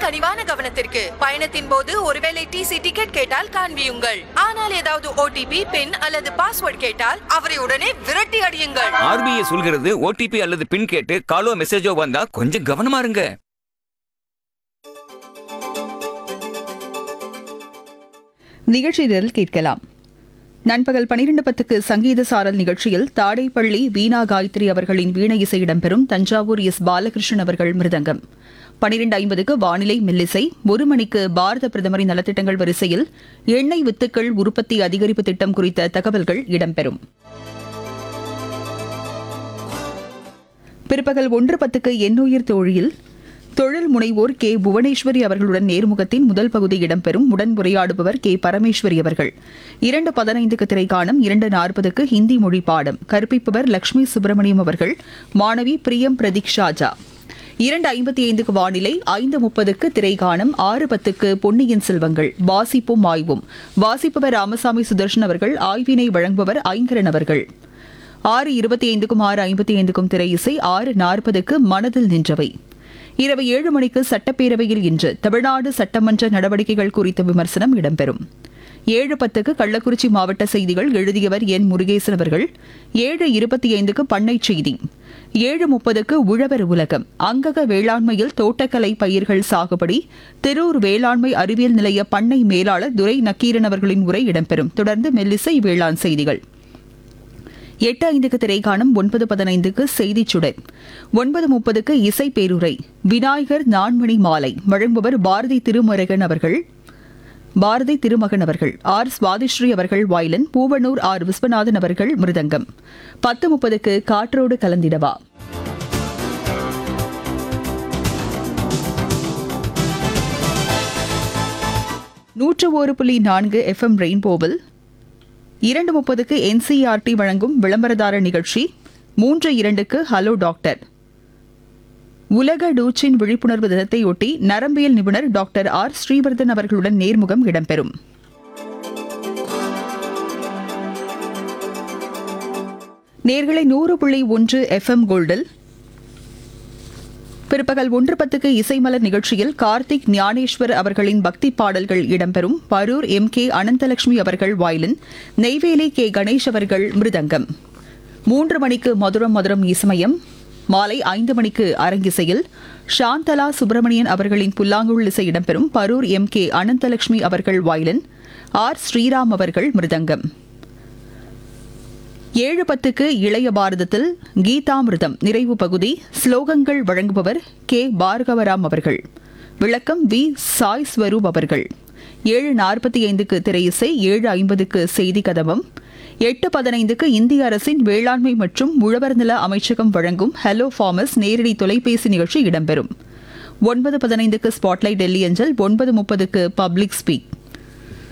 கனிவான கவனத்திற்கு பயணத்தின் போது ஒருவேளை டிசி டிக்கெட் கேட்டால் காண்பியுங்கள் ஆனால் ஏதாவது ஓடிபி பின் அல்லது பாஸ்வேர்ட் கேட்டால் அவரை உடனே விரட்டி அடியுங்கள் ஆர்பிஐ சொல்கிறது ஓடிபி அல்லது பின் கேட்டு காலோ மெசேஜோ வந்தா கொஞ்சம் கவனமா இருங்க நிகழ்ச்சியில் கேட்கலாம் நண்பகல் பனிரெண்டு பத்துக்கு சங்கீத சாரல் நிகழ்ச்சியில் தாடைப்பள்ளி வீணா காயத்ரி அவர்களின் வீணை இசை இடம்பெறும் தஞ்சாவூர் எஸ் பாலகிருஷ்ணன் அவர்கள் மிருதங்கம் பனிரெண்டு ஐம்பதுக்கு வானிலை மெல்லிசை ஒரு மணிக்கு பாரத பிரதமரின் நலத்திட்டங்கள் வரிசையில் எண்ணெய் வித்துக்கள் உற்பத்தி அதிகரிப்பு திட்டம் குறித்த தகவல்கள் இடம்பெறும் பிற்பகல் ஒன்று பத்துக்கு எண்ணுயிர் தோழியில் தொழில் முனைவோர் கே புவனேஸ்வரி அவர்களுடன் நேர்முகத்தின் முதல் பகுதி இடம்பெறும் உடன் உரையாடுபவர் கே பரமேஸ்வரி அவர்கள் இரண்டு பதினைந்துக்கு திரைக்காணம் இரண்டு நாற்பதுக்கு ஹிந்தி மொழி பாடம் கற்பிப்பவர் லட்சுமி சுப்பிரமணியம் அவர்கள் மாணவி பிரியம் பிரதீக் ஷாஜா இரண்டு ஐம்பத்தி ஐந்துக்கு வானிலை ஐந்து முப்பதுக்கு திரைகாணம் ஆறு பத்துக்கு பொன்னியின் செல்வங்கள் வாசிப்பும் ஆய்வும் வாசிப்பவர் ராமசாமி சுதர்ஷன் அவர்கள் ஆய்வினை வழங்குபவர் ஐங்கரன் அவர்கள் ஆறு இருபத்தி ஐந்துக்கும் ஆறு ஐம்பத்தி ஐந்துக்கும் திரை இசை ஆறு நாற்பதுக்கு மனதில் நின்றவை இரவு ஏழு மணிக்கு சட்டப்பேரவையில் இன்று தமிழ்நாடு சட்டமன்ற நடவடிக்கைகள் குறித்த விமர்சனம் இடம்பெறும் ஏழு பத்துக்கு கள்ளக்குறிச்சி மாவட்ட செய்திகள் எழுதியவர் என் முருகேசன் அவர்கள் ஏழு இருபத்தி ஐந்துக்கு பண்ணை செய்தி ஏழு முப்பதுக்கு உழவர் உலகம் அங்கக வேளாண்மையில் தோட்டக்கலை பயிர்கள் சாகுபடி திரூர் வேளாண்மை அறிவியல் நிலைய பண்ணை மேலாளர் துரை நக்கீரன் அவர்களின் உரை இடம்பெறும் தொடர்ந்து மெல்லிசை வேளாண் செய்திகள் எட்டு ஐந்துக்கு திரைக்காணும் ஒன்பது பதினைந்துக்கு செய்திச் சுடர் ஒன்பது முப்பதுக்கு இசை பேருரை விநாயகர் நான்மணி மாலை வழங்குபவர் பாரதி திருமரகன் அவர்கள் பாரதி திருமகன் அவர்கள் ஆர் சுவாதிஸ்ரீ அவர்கள் வாயிலன் பூவனூர் ஆர் விஸ்வநாதன் அவர்கள் மிருதங்கம் பத்து முப்பதுக்கு காற்றோடு கலந்திடவா நூற்று ஒரு புள்ளி நான்கு எஃப்எம் ரெயின்போவில் இரண்டு முப்பதுக்கு என்சிஆர்டி வழங்கும் விளம்பரதார நிகழ்ச்சி மூன்று இரண்டுக்கு ஹலோ டாக்டர் உலக டூச்சின் விழிப்புணர்வு தினத்தையொட்டி நரம்பியல் நிபுணர் டாக்டர் ஆர் ஸ்ரீவர்தன் அவர்களுடன் நேர்முகம் இடம்பெறும் நேர்களை நூறு புள்ளி ஒன்று எஃப்எம் கோல்டில் பிற்பகல் ஒன்று பத்துக்கு இசைமலர் நிகழ்ச்சியில் கார்த்திக் ஞானேஸ்வர் அவர்களின் பக்தி பாடல்கள் இடம்பெறும் பரூர் எம் கே அனந்தலட்சுமி அவர்கள் வாயிலன் நெய்வேலி கே கணேஷ் அவர்கள் மிருதங்கம் மூன்று மணிக்கு மதுரம் மதுரம் இசமயம் மாலை ஐந்து மணிக்கு அரங்கிசையில் சாந்தலா சுப்பிரமணியன் அவர்களின் புல்லாங்குழல் இசை இடம்பெறும் பரூர் எம் கே அனந்தலட்சுமி அவர்கள் வாயிலன் ஆர் ஸ்ரீராம் அவர்கள் மிருதங்கம் ஏழு பத்துக்கு இளைய பாரதத்தில் கீதாமிர்தம் நிறைவு பகுதி ஸ்லோகங்கள் வழங்குபவர் கே பார்கவராம் அவர்கள் விளக்கம் வி சாய் ஸ்வரூப் அவர்கள் ஏழு நாற்பத்தி ஐந்துக்கு திரையிசை ஏழு ஐம்பதுக்கு செய்தி கதவம் எட்டு பதினைந்துக்கு இந்திய அரசின் வேளாண்மை மற்றும் உழவர் நல அமைச்சகம் வழங்கும் ஹலோ ஃபார்மர்ஸ் நேரடி தொலைபேசி நிகழ்ச்சி இடம்பெறும் ஒன்பது பதினைந்துக்கு ஸ்பாட்லைட் டெல்லி அஞ்சல் ஒன்பது முப்பதுக்கு பப்ளிக் ஸ்பீக்